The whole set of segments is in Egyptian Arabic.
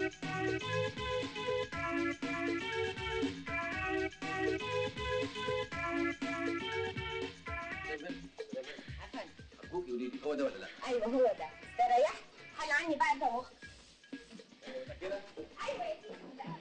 عفوا ارجوك قولي لي هو ده ولا لا؟ ايوه هو ده استريحت حل عني بقى انت مخ كده ايوه يا سيدي لا.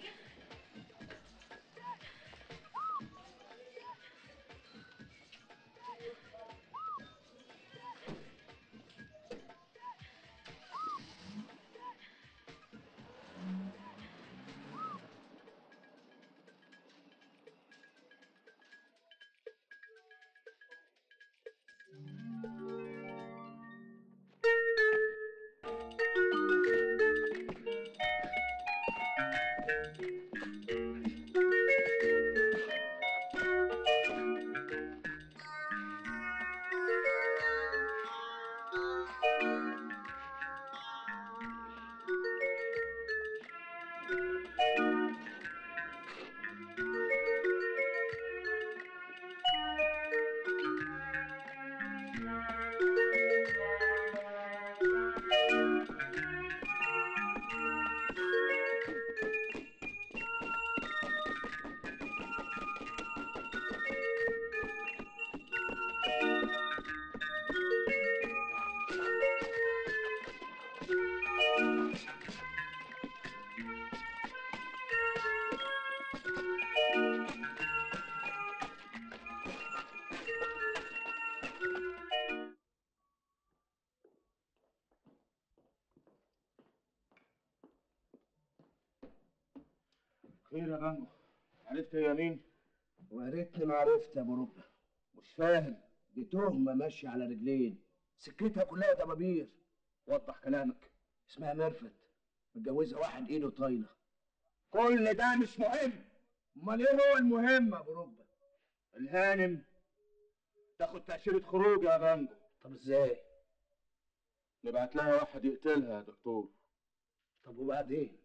خير يا مانجو عرفت هي مين؟ ويا ريتني ما عرفت يا ابو ربع مش فاهم دي تهمه ماشيه على رجلين سكتها كلها دبابير وضح كلامك اسمها ميرفت متجوزه واحد ايده طايله كل ده مش مهم امال ايه هو المهم يا ابو ربع الهانم تاخد تأشيرة خروج يا مانجو طب ازاي نبعت لها واحد يقتلها يا دكتور طب وبعدين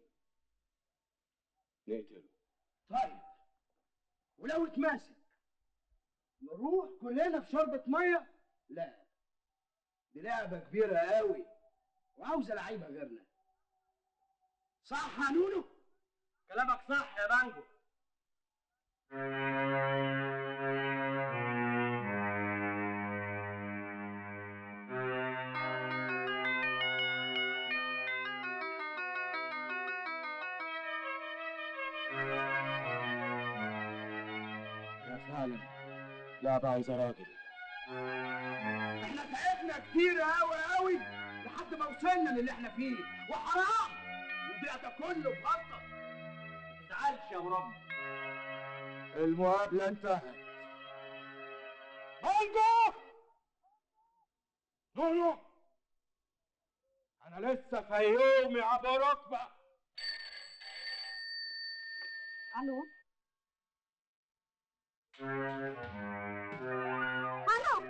نقتله طيب ولو اتمسك نروح كلنا في شربة مية لا دي لعبة كبيرة قوي وعاوزة لعيبة غيرنا صح يا نونو كلامك صح يا مانجو يا فعلا لعبة عايزة راجل احنا تعبنا كتير قوي قوي لحد ما وصلنا للي احنا فيه وحرام يضيع ده كله بغلطة ما تزعلش يا ابو رب المقابلة انتهت مانجو نونو انا لسه في يومي ابو ركبه الو الو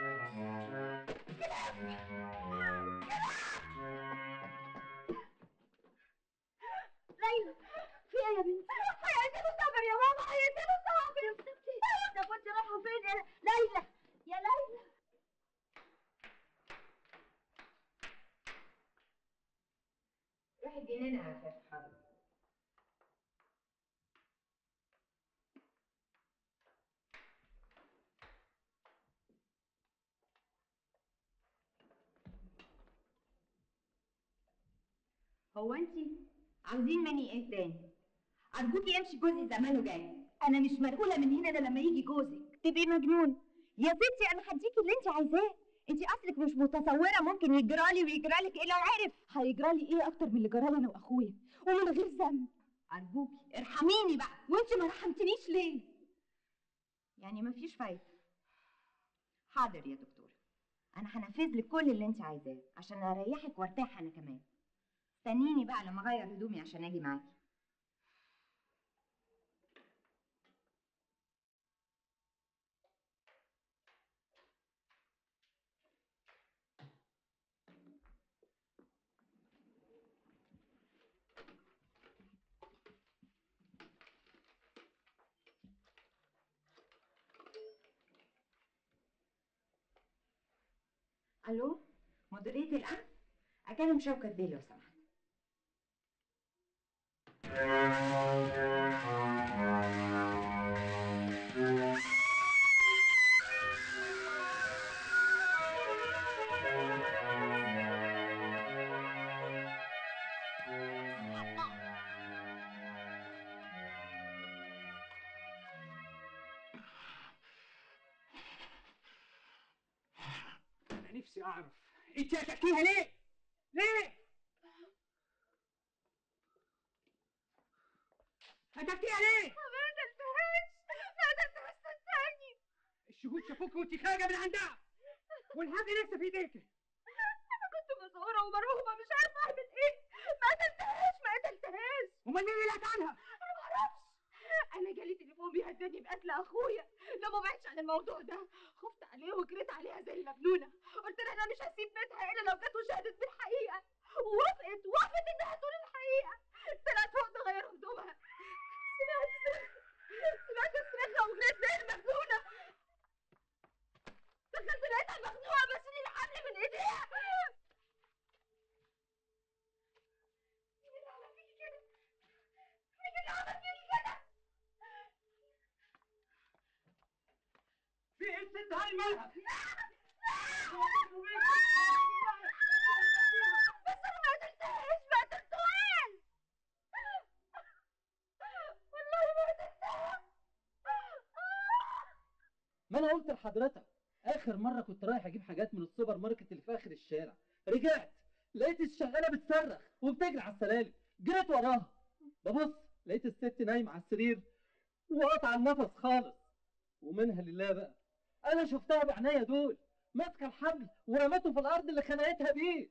ليلى في ايه يا بنتي؟ هيقتلوا صابر يا ماما هيقتلوا صابر يا بنتي ده كنت رايحه فين يا ليلى يا ليلى روحي الجنينة يا فتحي حاضر هو انت عاوزين مني ايه تاني؟ ارجوكي امشي جوزي زمانه جاي انا مش مرقوله من هنا الا لما يجي جوزك تبقي مجنون يا ستي انا هديكي اللي انت عايزاه انت اصلك مش متصوره ممكن يجرالي ويجرالك ايه لو عرف هيجرالي ايه اكتر من اللي جرالي انا واخويا ومن غير ذنب ارجوكي ارحميني بقى وانت ما رحمتنيش ليه يعني مفيش فايده حاضر يا دكتوره انا هنفذ لك كل اللي انت عايزاه عشان اريحك وارتاح انا كمان استنيني بقى لما اغير هدومي عشان اجي معاكي الو مديريه الامن اكلم شوكت بيه لو سمحت انا نفسي اعرف انت قتلتيها ليه؟ ليه؟ قتلتيها ليه؟ ما قتلتهاش ما قتلتهاش صدقني الشهود شافوك وانت خارجه من عندها والحاجه لسه في ايديك انا كنت مسعوره ومرعوبه مش عارفه اعمل ايه ما قتلتهاش ما قتلتهاش امال مين اللي قتلها؟ انا ما اعرفش انا جالي تليفون بيهددني بقتل اخويا لما بعدش عن الموضوع ده خفت عليه وجريت عليها زي المجنونه قلت لها انا مش هسيب بيتها الا لو جت وشهدت بالحقيقه ووافقت وافقت انها تقول الحقيقه طلعت فوق تغير هدومها سمعت سمعت صريخها وجريت زي المجنونه دخلت لقيتها مخنوقه بشيل الحمل من ايديها مين اللي عمل فيكي كده؟ مين اللي عمل فيكي كده؟ في ايه الست هاي مالها؟ بس انا ما قتلتهاش ما قتلتهاش والله ما قتلتها ما انا قلت لحضرتك اخر مره كنت رايح اجيب حاجات من السوبر ماركت اللي في اخر الشارع رجعت لقيت الشغاله بتصرخ وبتجري على السلالم جريت وراها ببص لقيت الست نايمه على السرير وقاطعه النفس خالص ومنها لله بقى انا شفتها بعينيا دول ماسكه الحبل ورمته في الارض اللي خنقتها بيه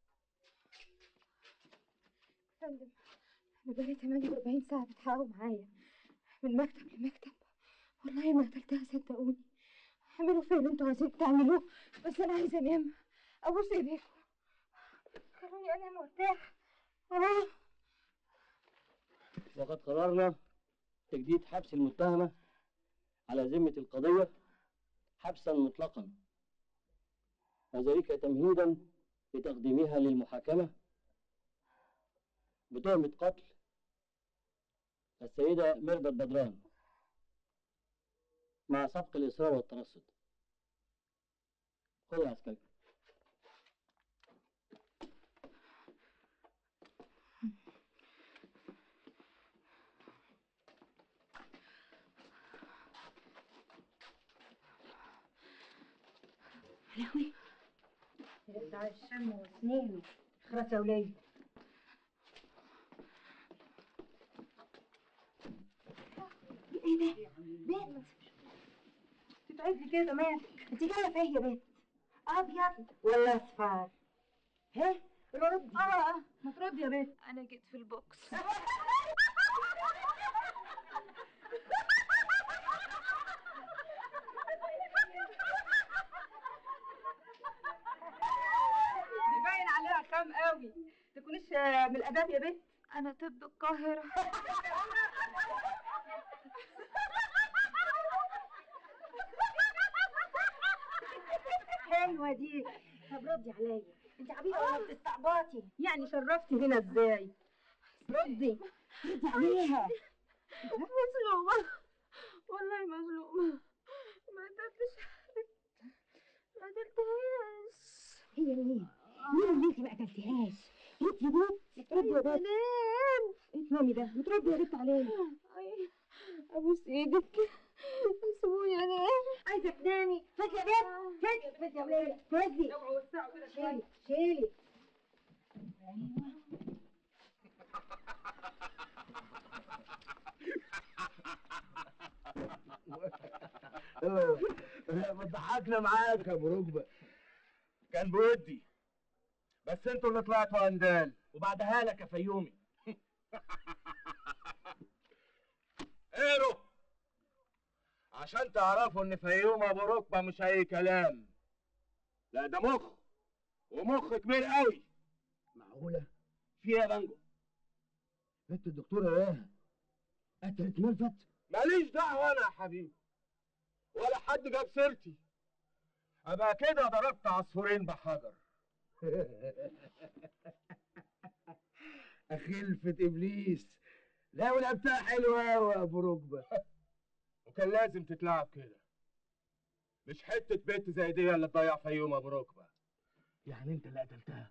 فندم انا بقالي 48 ساعه بتحققوا معايا من مكتب لمكتب والله ما قتلتها صدقوني اعملوا فيا اللي انتوا عايزين تعملوه بس انا عايزه انام ابوس ايديكم خلوني انام وارتاح اه وقد قررنا تجديد حبس المتهمة على ذمة القضية حبسا مطلقا وذلك تمهيدا لتقديمها للمحاكمة بتهمة قتل السيدة ميردة بدران مع سبق الإصرار والترصد خذ يا عسكري لهوي يقطع الشم وسنينه خلاص يا ولاد ايه ده؟ بنت تتعبي كده مالك؟ انت جايه فيا يا بنت؟ ابيض ولا اصفر؟ ها؟ رد اه ما تردي يا بنت انا جيت في البوكس دي باين عليها خام قوي تكونيش آه، من الاداب يا بنت انا طب القاهره حلوه دي طب ردي عليا انت عبيطه ولا بتستعبطي يعني شرفتي هنا ازاي ردي ردي عليها مظلومه والله مظلومه ما قتلتش ما قتلتهاش هي مين مين اللي انت ما قتلتيهاش ردي يا بنت ردي يا بنت سلام اتنامي ده وتردي يا بنت عليا أي، ابوس ايدك سيبوني انام عايزه تنامي فاتي يا بنت فاتي يا بنت يا ولاد فاتي شيلي شيلي بتضحكنا معاك يا ابو ركبه كان بودي بس انتوا اللي طلعتوا اندال وبعدها لك يا فيومي اقروا عشان تعرفوا ان فيوم ابو ركبه مش اي كلام لا ده مخ ومخ كبير قوي معقولة؟ في ايه يا بانجو بنت الدكتورة ايه؟ قتلت ملفت؟ ماليش دعوه انا يا حبيبي ولا حد جاب سيرتي ابقى كده ضربت عصفورين بحجر خلفة ابليس لا ولعبتها حلوه قوي يا ابو ركبه وكان لازم تتلعب كده مش حته بنت زي دي اللي تضيع فيوم ابو ركبه يعني انت اللي قتلتها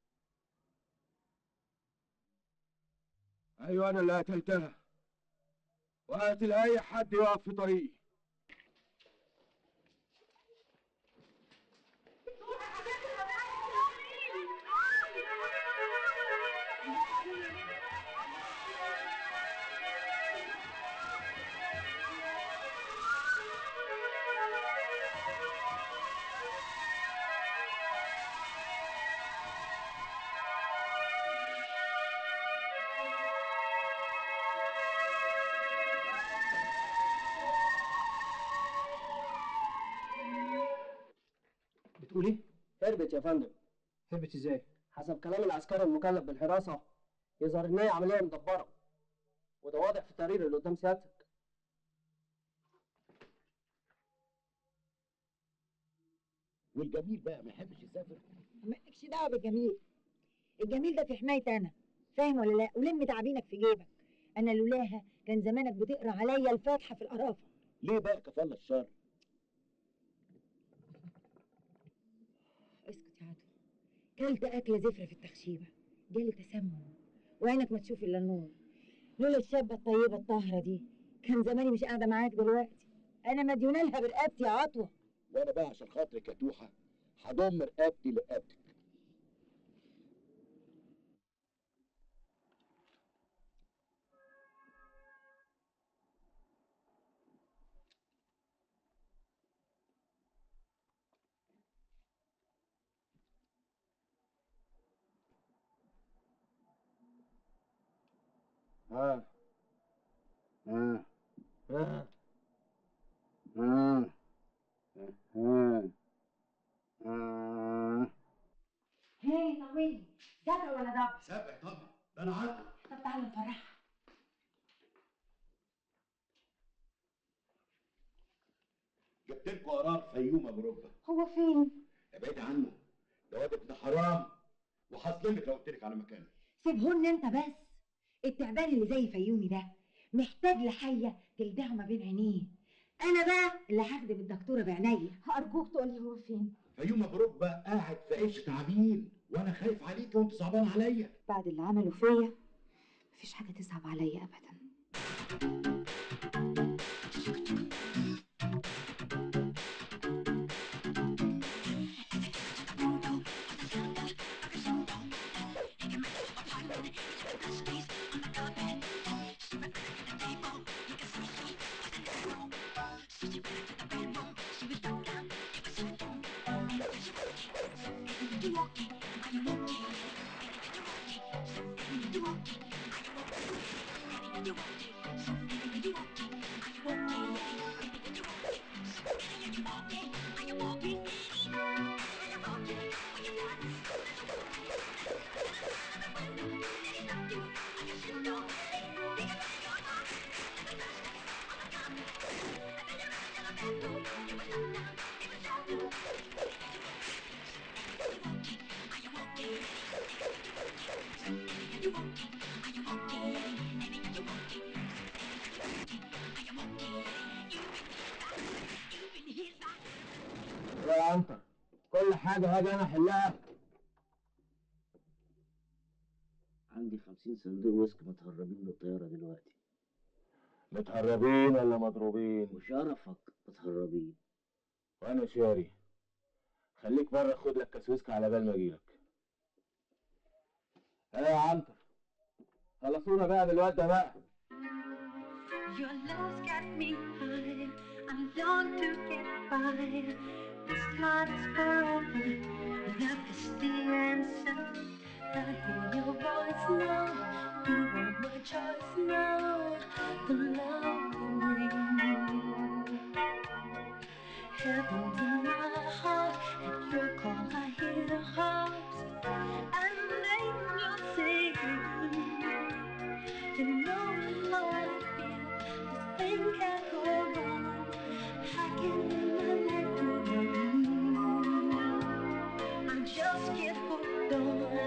ايوه انا اللي قتلتها وقتل اي حد يقف في طريقي بتقول ايه؟ هربت يا فندم هربت ازاي؟ حسب كلام العسكري المكلف بالحراسة يظهر إن هي عملية مدبرة وده واضح في التقرير اللي قدام سيادتك والجميل بقى ما يحبش يسافر مالكش دعوه بالجميل الجميل ده في حمايتي انا فاهم ولا لا ولم تعابينك في جيبك انا لولاها كان زمانك بتقرا عليا الفاتحه في القرافه ليه بقى كفالة الشر اسكت يا عطوة كلت أكلة زفرة في التخشيبة جالي تسمم وعينك ما تشوف إلا النور لولا الشابة الطيبة الطاهرة دي كان زماني مش قاعدة معاك دلوقتي أنا مديونة لها برقبتي يا عطوة وانا بقى عشان خاطرك يا توحه هضم رقبتي لرقبتك ها ها ها ها ها ها هي طويلي زبرة ولا دبر سبع طبعا ده انا عارف طب تعالى نفرحها جبت لكم قرار فيوم ابو ركبه هو فين؟ ابعد عنه ده واد ابن حرام وهظلمك لو قلت لك على مكانه سيبهن انت بس التعبان اللي زي فيومي ده محتاج لحية تلدعه ما بين عينيه انا بقى اللي هخدم الدكتورة بعينيا أرجوك تقولي هو فين فيوم ابو ركبه قاعد في عيش تعبين وانا خايف عليك وانت صعبان عليا بعد اللي عمله فيا مفيش حاجة تصعب عليا أبدا يا عنتر كل حاجه هاجي انا احلها عندي خمسين صندوق ويسك متهربين من الطيارة دلوقتي متهربين ولا مضروبين وشرفك متهربين وانا شاري خليك بره خد لك كاس ويسكي على بال ما اجيلك ايه يا عنتر خلصونا بقى بالواد ده بقى Your love's got me high. I long to get by. This heart is forever. Love is the answer. I hear your voice now. You are my choice now. The love will ring. Heaven's in my heart. At your call, I hear harps and angels sing. You know how I feel. This thing can't go wrong. I can't live my life without you. I just get hooked on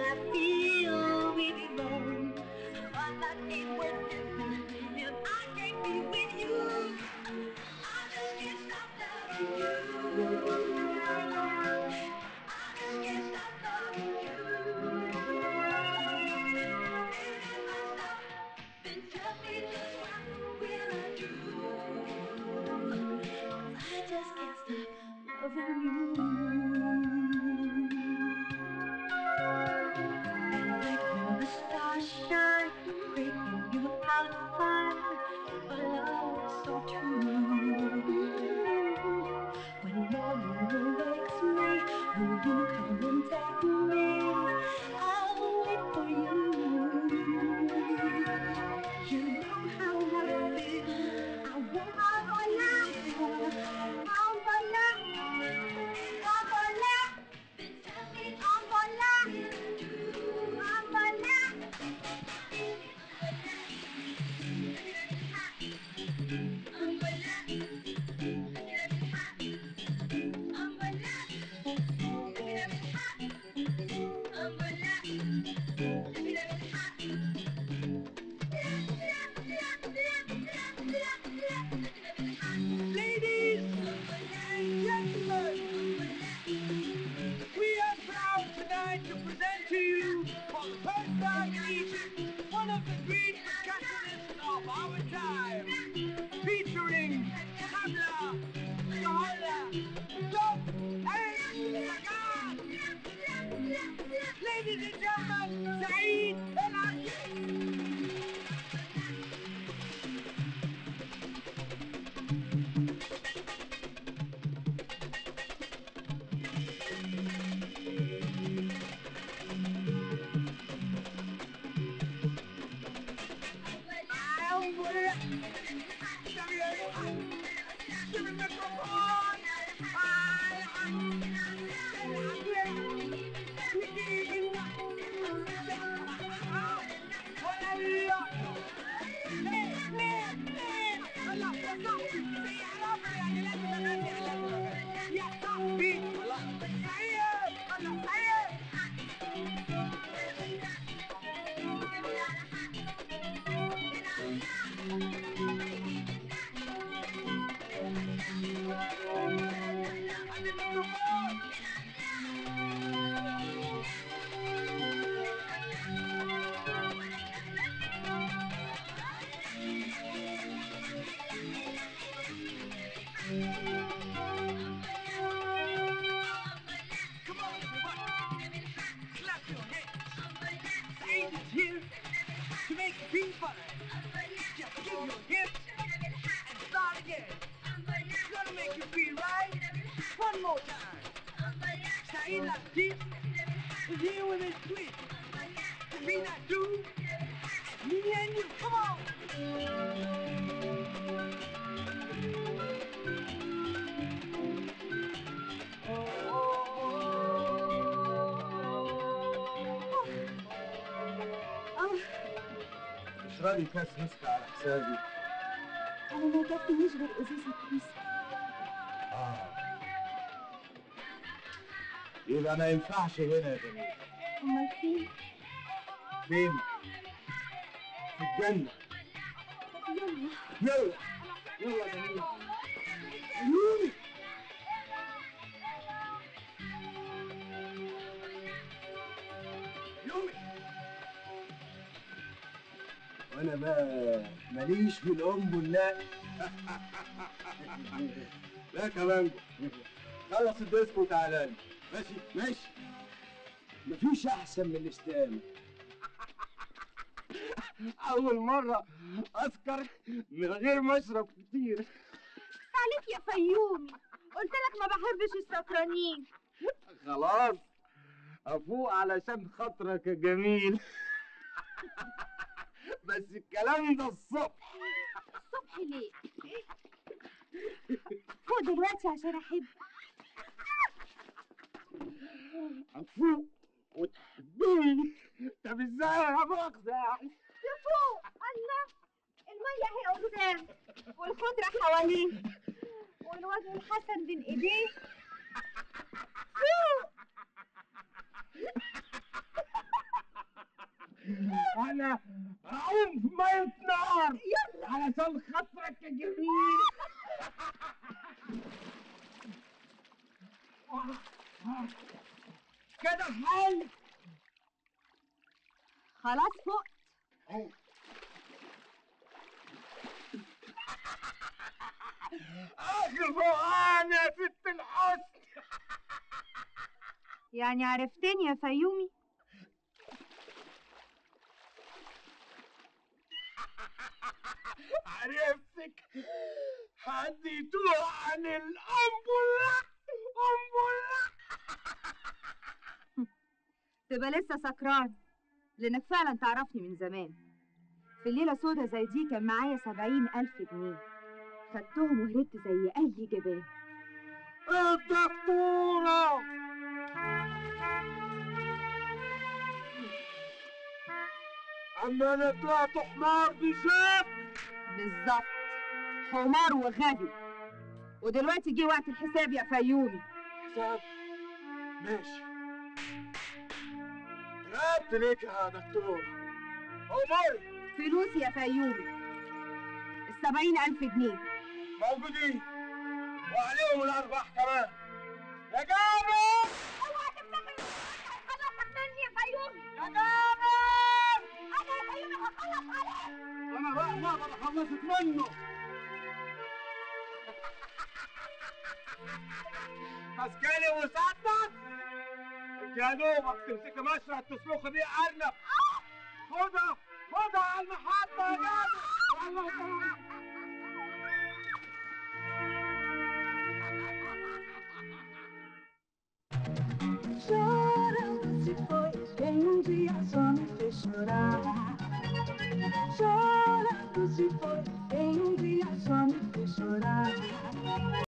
time featuring Hamla, Yohala, Dove, and Sagan. Ladies and gentlemen, Saeed El Artist. Come on, everybody. Clap your hands. Saeed is here to make you feel fine. Just give your hips and start again. Gonna make you feel right. One more time. Saeed Latif is here with his twin. To be that dude, me and you. Come on. اشربي كاس مسك على حسابي انا ما كفينيش غير ازازه ويسكي اه يبقى ما ينفعش هنا يا جميل امال فين فين؟ في الجنة يلا يلا يلا يا جميل عيوني يومي وانا بقى ماليش في الام لا لا كمان خلص الديسك وتعالى لي ماشي ماشي مفيش احسن من الاستقامه اول مره اسكر من غير ما اشرب كتير عليك يا فيومي قلت لك ما بحبش السكرانين خلاص افوق علشان خاطرك يا جميل بس الكلام ده الصبح الصبح ليه فوق دلوقتي عشان احب افوق وتحبيني طب ازاي يا مؤاخذة يعني فوق الله المية هي قدام والخضرة حواليه والوجه الحسن بين ايديه فوق انا اعوم في ميه نار علشان خاطرك يا جميل كده حل خلاص فوق اخر فوقان يا ست الحسن يعني عرفتني يا فيومي عرفتك حديتوها عن الأنبولة أنبولة تبقى لسه سكران لانك فعلا تعرفني من زمان في الليلة سودا زي دي كان معايا سبعين ألف جنيه خدتهم وهربت زي أي جبان الدكتورة أما أنا طلعت حمار بشاب بالظبط حمار وغبي ودلوقتي جه وقت الحساب يا فيومي حساب ماشي رقبت ليك يا دكتور أموري فلوسي يا فيومي السبعين ألف جنيه موجودين وعليهم الأرباح كمان يا جابر اوعى تفتكر هيخلصك مني يا فيومي يا جابر انا يا فيومي هخلص عليك أنا بقى ما أقدر خلصت منه مسكالي وسطك انت يا دوبك تمسك مشرط تسلخ بيه ارنب خدها خدها على المحطة يا جدع يلا Chora se foi quem um dia só me fez chorar. Chora se foi quem um